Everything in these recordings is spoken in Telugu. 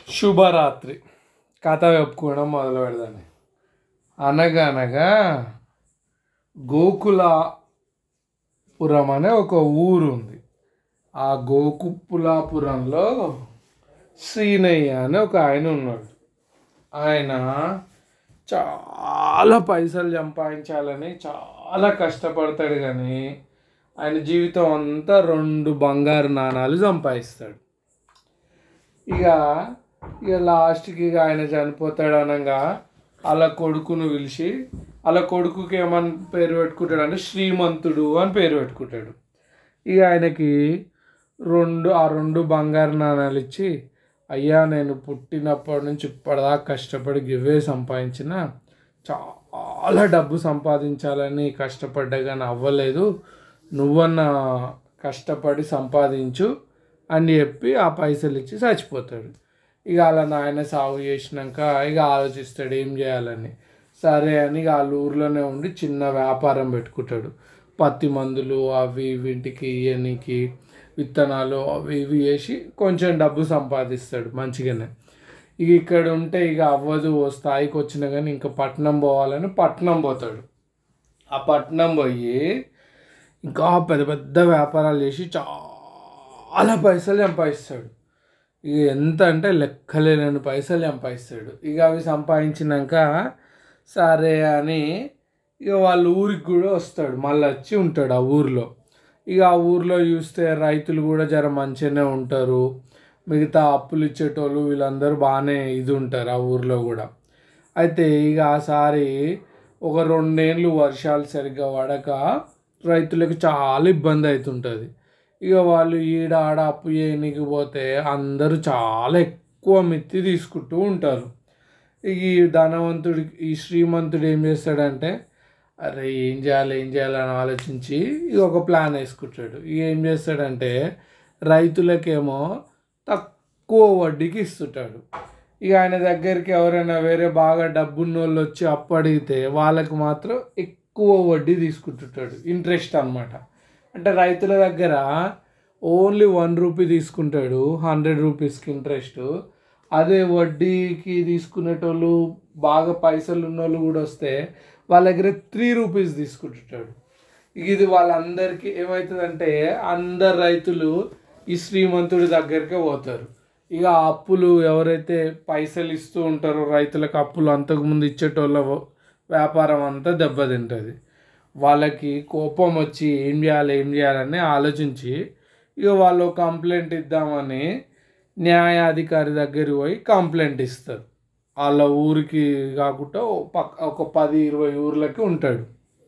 శుభరాత్రి కథ చెప్పుకోవడం మొదలు పెడదాన్ని అనగనగా గోకులాపురం అనే ఒక ఊరు ఉంది ఆ గోకులాపురంలో శ్రీనయ్య అని ఒక ఆయన ఉన్నాడు ఆయన చాలా పైసలు సంపాదించాలని చాలా కష్టపడతాడు కానీ ఆయన జీవితం అంతా రెండు బంగారు నాణాలు సంపాదిస్తాడు ఇక ఇక లాస్ట్కి ఇక ఆయన చనిపోతాడు అనగా అలా కొడుకును పిలిచి అలా కొడుకుకి ఏమని పేరు పెట్టుకుంటాడు అంటే శ్రీమంతుడు అని పేరు పెట్టుకుంటాడు ఇక ఆయనకి రెండు ఆ రెండు బంగారు నాణాలు ఇచ్చి అయ్యా నేను పుట్టినప్పటి నుంచి ఇప్పటిదాకా కష్టపడి గివే సంపాదించిన చాలా డబ్బు సంపాదించాలని కష్టపడ్డా కానీ అవ్వలేదు నువ్వన్న కష్టపడి సంపాదించు అని చెప్పి ఆ పైసలు ఇచ్చి చచ్చిపోతాడు ఇక అలా నాయన సాగు చేసినాక ఇక ఆలోచిస్తాడు ఏం చేయాలని సరే అని ఇక వాళ్ళ ఊర్లోనే ఉండి చిన్న వ్యాపారం పెట్టుకుంటాడు పత్తి మందులు అవి వీటికి ఇవనికి విత్తనాలు అవి ఇవి వేసి కొంచెం డబ్బు సంపాదిస్తాడు మంచిగానే ఇక ఇక్కడ ఉంటే ఇక అవ్వదు ఓ స్థాయికి వచ్చినా కానీ ఇంకా పట్నం పోవాలని పట్నం పోతాడు ఆ పట్నం పోయి ఇంకా పెద్ద పెద్ద వ్యాపారాలు చేసి చాలా పైసలు సంపాదిస్తాడు ఇక ఎంత అంటే లెక్కలేనన్ని పైసలు సంపాదిస్తాడు ఇక అవి సంపాదించినాక సరే అని ఇక వాళ్ళ ఊరికి కూడా వస్తాడు మళ్ళీ వచ్చి ఉంటాడు ఆ ఊరిలో ఇక ఆ ఊర్లో చూస్తే రైతులు కూడా జర మంచిగానే ఉంటారు మిగతా అప్పులు ఇచ్చేటోళ్ళు వీళ్ళందరూ బాగానే ఇది ఉంటారు ఆ ఊర్లో కూడా అయితే ఇక ఆసారి ఒక రెండేళ్ళు వర్షాలు సరిగ్గా పడక రైతులకు చాలా ఇబ్బంది అవుతుంటుంది ఇక వాళ్ళు ఈడ ఆడ అప్పు చేయనీకి పోతే అందరూ చాలా ఎక్కువ మిత్తి తీసుకుంటూ ఉంటారు ఇక ఈ ధనవంతుడికి ఈ శ్రీమంతుడు ఏం చేస్తాడంటే అరే ఏం చేయాలి ఏం చేయాలని ఆలోచించి ఇక ఒక ప్లాన్ వేసుకుంటాడు ఇక ఏం చేస్తాడంటే రైతులకేమో తక్కువ వడ్డీకి ఇస్తుంటాడు ఇక ఆయన దగ్గరికి ఎవరైనా వేరే బాగా డబ్బున్న వాళ్ళు వచ్చి అప్పు అడిగితే వాళ్ళకి మాత్రం ఎక్కువ వడ్డీ తీసుకుంటుంటాడు ఇంట్రెస్ట్ అనమాట అంటే రైతుల దగ్గర ఓన్లీ వన్ రూపీ తీసుకుంటాడు హండ్రెడ్ రూపీస్కి ఇంట్రెస్ట్ అదే వడ్డీకి తీసుకునేటోళ్ళు బాగా పైసలు ఉన్నోళ్ళు కూడా వస్తే వాళ్ళ దగ్గర త్రీ రూపీస్ తీసుకుంటుంటాడు ఇది వాళ్ళందరికీ ఏమవుతుందంటే అందరు రైతులు ఈ శ్రీమంతుడి దగ్గరికే పోతారు ఇక ఆ అప్పులు ఎవరైతే పైసలు ఇస్తూ ఉంటారో రైతులకు అప్పులు అంతకుముందు ఇచ్చేటోళ్ళ వ్యాపారం అంతా దెబ్బతింటుంది వాళ్ళకి కోపం వచ్చి ఏం చేయాలి ఏం చేయాలని ఆలోచించి ఇక వాళ్ళు కంప్లైంట్ ఇద్దామని న్యాయాధికారి దగ్గర పోయి కంప్లైంట్ ఇస్తారు వాళ్ళ ఊరికి కాకుండా ఓ పక్క ఒక పది ఇరవై ఊర్లకి ఉంటాడు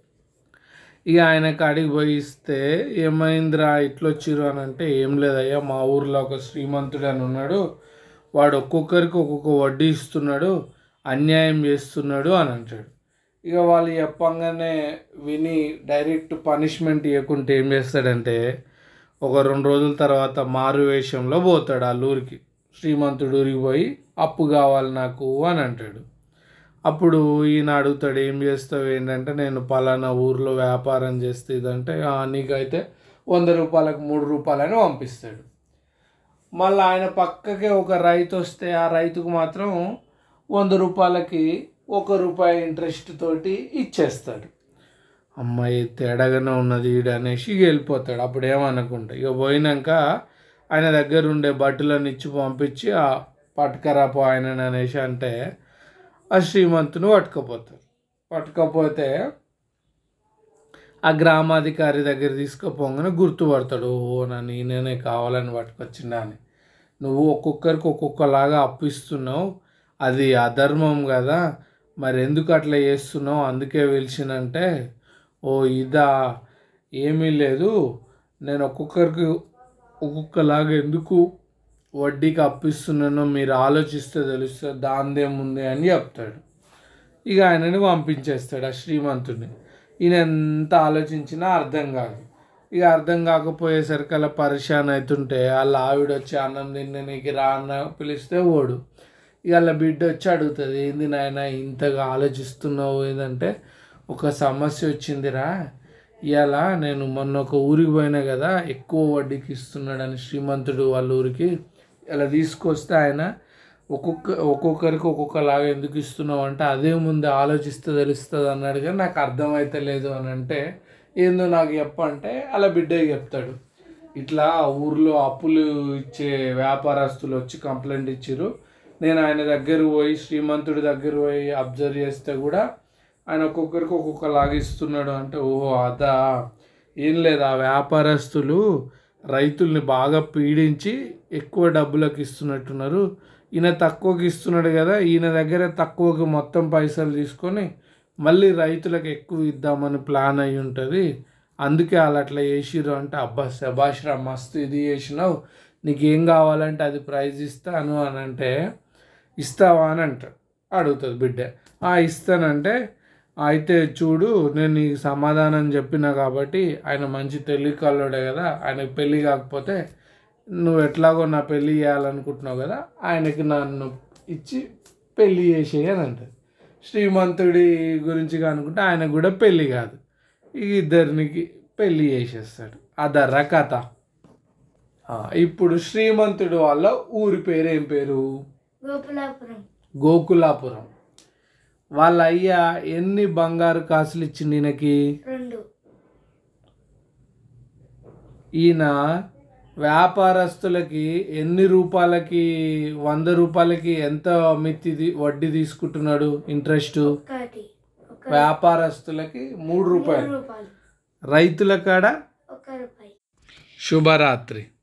ఇక ఆయన కాడికి పోయి ఇస్తే ఏమైందిరా ఇట్లా వచ్చిర్రు అని అంటే ఏం లేదయ్యా మా ఊర్లో ఒక శ్రీమంతుడు అని ఉన్నాడు వాడు ఒక్కొక్కరికి ఒక్కొక్క వడ్డీ ఇస్తున్నాడు అన్యాయం చేస్తున్నాడు అని అంటాడు ఇక వాళ్ళు చెప్పంగానే విని డైరెక్ట్ పనిష్మెంట్ ఇవ్వకుంటే ఏం చేస్తాడంటే ఒక రెండు రోజుల తర్వాత మారు వేషంలో పోతాడు ఆ ఊరికి శ్రీమంతుడు ఊరికి పోయి అప్పు కావాలి నాకు అని అంటాడు అప్పుడు ఈయన అడుగుతాడు ఏం చేస్తావు ఏంటంటే నేను పలానా ఊర్లో వ్యాపారం చేస్తే ఇదంటే "ఆ, నీకైతే వంద రూపాయలకు మూడు రూపాయలని పంపిస్తాడు మళ్ళీ ఆయన పక్కకే ఒక రైతు వస్తే ఆ రైతుకు మాత్రం వంద రూపాయలకి ఒక రూపాయి ఇంట్రెస్ట్ తోటి ఇచ్చేస్తాడు అమ్మాయి తేడాగానే ఉన్నది ఈడ అనేసి ఇక వెళ్ళిపోతాడు అప్పుడు ఏమనుకుంటా ఇక పోయినాక ఆయన దగ్గర ఉండే బట్టలను ఇచ్చి పంపించి ఆ పట్టుకరాపో ఆయన అనేసి అంటే ఆ శ్రీమంతుని పట్టుకపోతారు పట్టుకపోతే ఆ గ్రామాధికారి దగ్గర తీసుకుపోగానే గుర్తుపడతాడు ఓ నా నేనే కావాలని పట్టుకొచ్చిందా అని నువ్వు ఒక్కొక్కరికి ఒక్కొక్కలాగా అప్పిస్తున్నావు అది అధర్మం కదా మరి ఎందుకు అట్లా చేస్తున్నావు అందుకే పిలిచినంటే ఓ ఇదా ఏమీ లేదు నేను ఒక్కొక్కరికి ఒక్కొక్కలాగా ఎందుకు వడ్డీకి అప్పిస్తున్నానో మీరు ఆలోచిస్తే తెలుస్తుంది దాందేముంది అని చెప్తాడు ఇక ఆయనని పంపించేస్తాడు ఆ శ్రీమంతుడిని ఈయన ఎంత ఆలోచించినా అర్థం కాదు ఇక అర్థం కాకపోయేసరికి అలా పరిశాన్ అవుతుంటే వాళ్ళ ఆవిడ వచ్చి అన్నం తిన్న నీకు రా అన్న పిలిస్తే ఓడు ఇక వాళ్ళ బిడ్డ వచ్చి అడుగుతుంది ఏంది నాయన ఇంతగా ఆలోచిస్తున్నావు ఏంటంటే ఒక సమస్య వచ్చిందిరా ఇవాళ నేను మొన్న ఒక ఊరికి పోయినా కదా ఎక్కువ వడ్డీకి ఇస్తున్నాడని శ్రీమంతుడు వాళ్ళ ఊరికి ఇలా తీసుకొస్తే ఆయన ఒక్కొక్క ఒక్కొక్కరికి ఒక్కొక్కలాగా ఎందుకు ఇస్తున్నావు అంటే అదే ముందు ఆలోచిస్తే తెలుస్తుంది అన్నాడు కానీ నాకు అర్థమైతే లేదు అని అంటే ఏందో నాకు చెప్పంటే అలా బిడ్డకి చెప్తాడు ఇట్లా ఊర్లో అప్పులు ఇచ్చే వ్యాపారస్తులు వచ్చి కంప్లైంట్ ఇచ్చారు నేను ఆయన దగ్గర పోయి శ్రీమంతుడి దగ్గర పోయి అబ్జర్వ్ చేస్తే కూడా ఆయన ఒక్కొక్కరికి ఒక్కొక్కలాగా ఇస్తున్నాడు అంటే ఓహో అదా ఏం లేదు ఆ వ్యాపారస్తులు రైతుల్ని బాగా పీడించి ఎక్కువ డబ్బులకు ఇస్తున్నట్టున్నారు ఈయన తక్కువకి ఇస్తున్నాడు కదా ఈయన దగ్గర తక్కువకి మొత్తం పైసలు తీసుకొని మళ్ళీ రైతులకు ఎక్కువ ఇద్దామని ప్లాన్ అయి ఉంటుంది అందుకే వాళ్ళు అట్లా చేసిర్రు అంటే అబ్బా శభాష్రా మస్తు ఇది చేసినావు నీకేం కావాలంటే అది ప్రైజ్ ఇస్తాను అని అంటే ఇస్తావా అని అంటాడు అడుగుతుంది బిడ్డ "ఆ, ఇస్తానంటే అయితే చూడు నేను నీకు సమాధానం చెప్పినా కాబట్టి ఆయన మంచి తెలివి కల్లోడే కదా ఆయనకు పెళ్ళి కాకపోతే నువ్వు ఎట్లాగో నా పెళ్ళి చేయాలనుకుంటున్నావు కదా ఆయనకి నన్ను ఇచ్చి పెళ్ళి చేసేయి అని అంటది శ్రీమంతుడి గురించి అనుకుంటే ఆయనకు కూడా పెళ్ళి కాదు ఈ ఇద్దరికి పెళ్ళి చేసేస్తాడు అదర్ర కథ ఆ, ఇప్పుడు శ్రీమంతుడు వాళ్ళ ఊరి పేరు ఏం పేరు గోపులాపురం గోకులాపురం వాళ్ళ అయ్యా ఎన్ని బంగారు కాసులు ఇచ్చింది ఈయనకి రెండు ఈయన వ్యాపారస్తులకి ఎన్ని రూపాయలకి వంద రూపాయలకి ఎంత మిత్తి తీ- వడ్డీ తీసుకుంటున్నాడు ఇంట్రెస్ట్ ఒకటి ఒక వ్యాపారస్తులకి మూడు మూడు రూపాయలు రూపాయలు రైతుల కాడ ఒక రూపాయి శుభరాత్రి